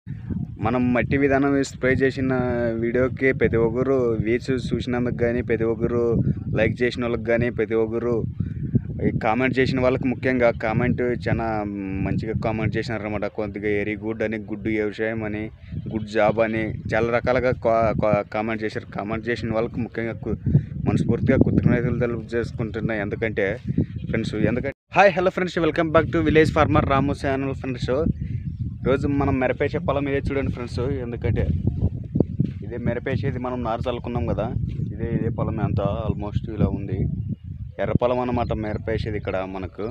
మనం మట్టి విధానం స్ప్రే చేసిన వీడియోకి ప్రతి ఒక్కరు వీడ్స్ చూసినందుకు కానీ ప్రతి ఒక్కరు లైక్ చేసిన వాళ్ళకి కానీ ప్రతి ఒక్కరు ఈ కామెంట్ చేసిన వాళ్ళకి ముఖ్యంగా కామెంట్ చాలా మంచిగా కామెంట్ చేసినారన్నమాట కొద్దిగా వెరీ గుడ్ అని గుడ్ వ్యవసాయం అని గుడ్ జాబ్ అని చాలా రకాలుగా కా- కా- కామెంట్ చేశారు కామెంట్ చేసిన వాళ్ళకి ముఖ్యంగా కు- మనస్ఫూర్తిగా కృతజ్ఞతలు తెలుపు చేసుకుంటున్నా ఎందుకంటే ఫ్రెండ్స్ ఎందుకంటే hi hello friends welcome back to village farmer Ramu channel friends రోజు మనం మిరపేసే పొలం ఇదే చూడండి ఫ్రెండ్స్ ఎందుకంటే ఇదే మిరపేసేది మనం నారు చల్లుకున్నాం కదా ఇదే ఇదే పొలం అంతా ఆల్మోస్ట్ ఇలా ఉంది ఎర్ర పొలం అన్నమాట మిరపేసేది ఇక్కడ మనకు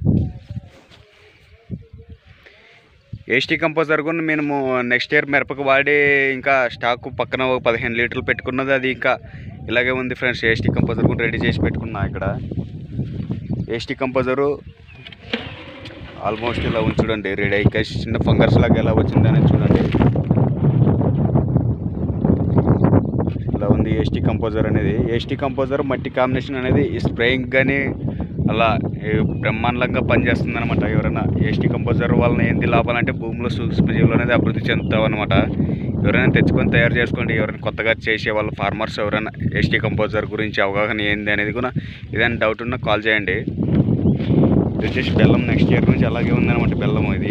ఏస్టీ కంపోజర్ కూడా మేము నెక్స్ట్ ఇయర్ మిరపకు వాడి ఇంకా స్టాక్ పక్కన ఒక పదిహేను లీటర్లు పెట్టుకున్నది అది ఇంకా ఇలాగే ఉంది ఫ్రెండ్స్ ఏస్టీ కంపోజర్ కూడా రెడీ చేసి పెట్టుకున్నా ఇక్కడ ఏస్టీ కంపోజరు ఆల్మోస్ట్ ఇలా ఉంది చూడండి రెడీ ఇంకా చిన్న ఫంగర్స్ లాగా ఎలా వచ్చిందని చూడండి ఇలా ఉంది ఏస్టీ కంపోజర్ అనేది ఏస్టీ కంపోజర్ మట్టి కాంబినేషన్ అనేది ఈ స్ప్రేయింగ్ కానీ అలా ఏ బ్రహ్మాండంగా పనిచేస్తుంది అనమాట ఎవరైనా ఏస్టీ కంపోజర్ వలన ఏంది లాభాలంటే భూమిలో సూక్ష్మజీవులు అనేది అభివృద్ధి చెందుతావు అనమాట ఎవరైనా తెచ్చుకొని తయారు చేసుకోండి ఎవరైనా కొత్తగా చేసే వాళ్ళు ఫార్మర్స్ ఎవరైనా ఏస్టీ కంపోజర్ గురించి అవగాహన ఏంది అనేది కూడా ఏదైనా డౌట్ ఉన్నా కాల్ చేయండి ఇది వచ్చేసి బెల్లం నెక్స్ట్ ఇయర్ నుంచి అలాగే ఉందన్నమాట బెల్లం ఇది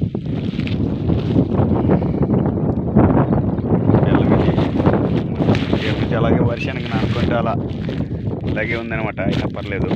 బెల్లం ఇది ఇయర్ నుంచి అలాగే వర్షానికి నానుకుంటే అలా ఇలాగే ఉందన్నమాట అయినా పర్లేదు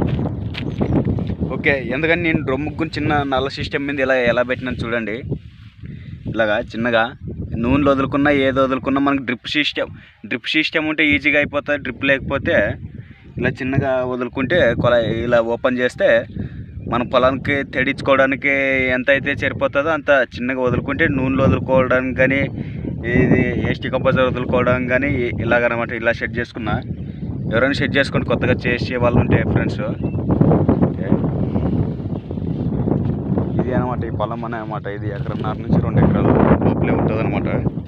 ఓకే ఎందుకని నేను డ్రమ్ముకు చిన్న నల్ల సిస్టమ్ మీద ఇలా ఎలా పెట్టినాను చూడండి ఇలాగా చిన్నగా నూనెలు వదులుకున్నా ఏది వదులుకున్నా మనకి డ్రిప్ సిస్టమ్ డ్రిప్ సిస్టమ్ ఉంటే ఈజీగా అయిపోతుంది డ్రిప్ లేకపోతే ఇలా చిన్నగా వదులుకుంటే కొల ఇలా ఓపెన్ చేస్తే మన పొలానికి తెడించుకోవడానికి ఎంత అయితే సరిపోతుందో అంత చిన్నగా వదులుకుంటే నూనెలు వదులుకోవడానికి కానీ ఇది ఏస్టీ కంపోజర్ వదులుకోవడానికి కానీ ఇలాగనమాట ఇలా సెట్ చేసుకున్నా ఎవరైనా సెట్ చేసుకొని కొత్తగా చేసే వాళ్ళు ఉంటే ఫ్రెండ్స్ ఇది అనమాట ఈ పొలం అనే అనమాట ఇది ఎకరన్నర నుంచి రెండు ఎకరాలు లోపలే ఉంటుంది అనమాట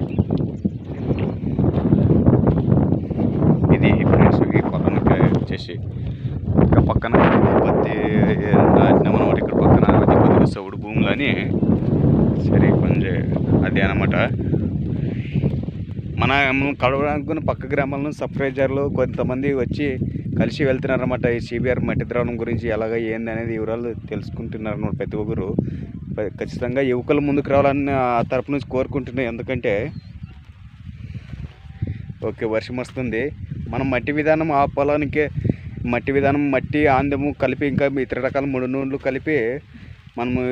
ఇది ఫ్రెండ్స్ ఈ పొలానికి వచ్చేసి ఇక్కడ పక్కన పత్తి నాటినామన్నమాట ఇక్కడ పక్కన అది కొద్దిగా సౌడు భూములని సరే కొంచెం అది అనమాట మన కడవడానికి పక్క గ్రామాల నుంచి సబ్స్క్రైజర్లు కొంతమంది వచ్చి కలిసి వెళ్తున్నారన్నమాట ఈ సిబిఆర్ మట్టి ద్రావణం గురించి ఎలాగ ఏంది అనేది వివరాలు తెలుసుకుంటున్నారు అన్నమాట ప్రతి ఒక్కరు ప- ఖచ్చితంగా యువకులు ముందుకు రావాలని ఆ తరపు నుంచి కోరుకుంటున్నాయి ఎందుకంటే ఓకే వర్షం వస్తుంది మనం మట్టి విధానం ఆ పొలానికి మట్టి విధానం మట్టి ఆందము కలిపి ఇంకా ఇతర రకాల మూడు నూనెలు కలిపి మనము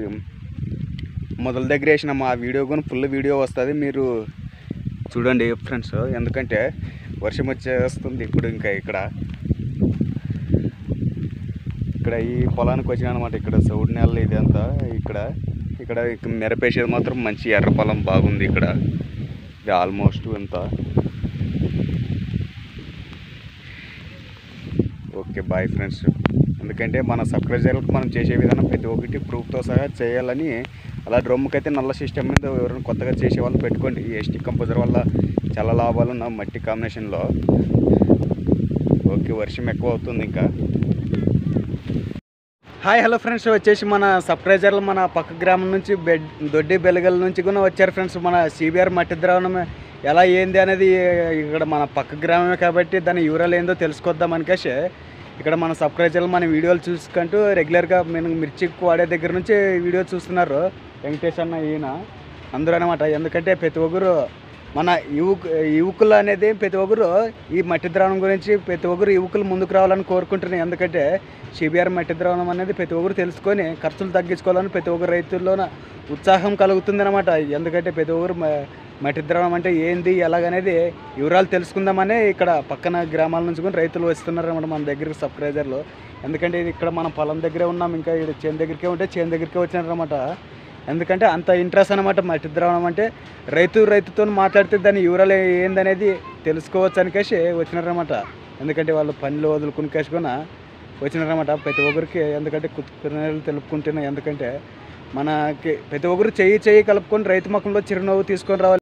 మొదల దగ్గర వేసినాము ఆ వీడియో కూడా ఫుల్ వీడియో వస్తుంది మీరు చూడండి ఫ్రెండ్స్ ఎందుకంటే వర్షం వచ్చేస్తుంది ఇప్పుడు ఇంకా ఇక్కడ ఇక్కడ ఈ పొలానికి వచ్చిన అనమాట ఇక్కడ సౌడ్ నెల ఇది అంతా ఇక్కడ ఇక్కడ ఇక మిరపేసేది మాత్రం మంచి ఎర్ర పొలం బాగుంది ఇక్కడ ఇది ఆల్మోస్ట్ అంతా ఓకే బాయ్ ఫ్రెండ్స్ ఎందుకంటే మన సబ్స్క్రైజర్లకు మనం చేసే విధానం ప్రతి ఒక్కటి ప్రూఫ్తో సహా చేయాలని అలా డ్రమ్కి అయితే నల్ల సిస్టమ్ మీద ఎవరైనా కొత్తగా చేసే వాళ్ళు పెట్టుకోండి ఈ ఎస్టీ కంపోజర్ వల్ల చాలా లాభాలు ఉన్నాయి మట్టి కాంబినేషన్లో ఓకే వర్షం ఎక్కువ అవుతుంది ఇంకా హాయ్ హలో ఫ్రెండ్స్ వచ్చేసి మన సబ్స్క్రైజర్లు మన పక్క గ్రామం నుంచి బెడ్ దొడ్డి బెలగల నుంచి కూడా వచ్చారు ఫ్రెండ్స్ మన సిబిఆర్ మట్టి ద్రావణం ఎలా ఏంది అనేది ఇక్కడ మన పక్క గ్రామమే కాబట్టి దాని వివరాలు ఏందో తెలుసుకొద్దాం అనుకేసి ఇక్కడ మన సబ్స్క్రైజర్లు మన వీడియోలు చూసుకుంటూ రెగ్యులర్గా మేము మిర్చి వాడే దగ్గర నుంచి వీడియో చూస్తున్నారు వెంకటేష్ అన్న ఈయన అందరూ అనమాట ఎందుకంటే ప్రతి ఒక్కరు మన యువకు యువకులు అనేది ప్రతి ఒక్కరు ఈ మట్టి ద్రావణం గురించి ప్రతి ఒక్కరు యువకులు ముందుకు రావాలని కోరుకుంటున్నాను ఎందుకంటే సిబిఆర్ మట్టి ద్రావణం అనేది ప్రతి ఒక్కరు తెలుసుకొని ఖర్చులు తగ్గించుకోవాలని ప్రతి ఒక్కరు రైతుల్లోన ఉత్సాహం కలుగుతుంది అనమాట ఎందుకంటే ప్రతి ఒక్కరు మ- మట్టి ద్రావణం అంటే ఏంది ఎలాగనేది వివరాలు తెలుసుకుందామని ఇక్కడ పక్కన గ్రామాల నుంచి కూడా రైతులు వస్తున్నారు అనమాట మన దగ్గరికి సబ్స్క్రైజర్లు ఎందుకంటే ఇది ఇక్కడ మన పొలం దగ్గరే ఉన్నాం ఇంకా ఇక్కడ చేను దగ్గరికే ఉంటే చేను దగ్గరికే వచ్చినారనమాట ఎందుకంటే అంత ఇంట్రెస్ట్ అనమాట మట్టి ద్రావణం అంటే రైతు రైతుతో మాట్లాడితే దాని వివరాలు ఏందనేది తెలుసుకోవచ్చు అనికేసి వచ్చినారనమాట ఎందుకంటే వాళ్ళు పనులు వదులుకుని కేసి కూడా వచ్చినారనమాట ప్రతి ఒక్కరికి ఎందుకంటే కృతజ్ఞతలు తెలుపుకుంటున్నాయి ఎందుకంటే మనకి ప్రతి ఒక్కరు చెయ్యి చెయ్యి కలుపుకొని రైతు ముఖంలో చిరునవ్వు తీసుకొని రావాలి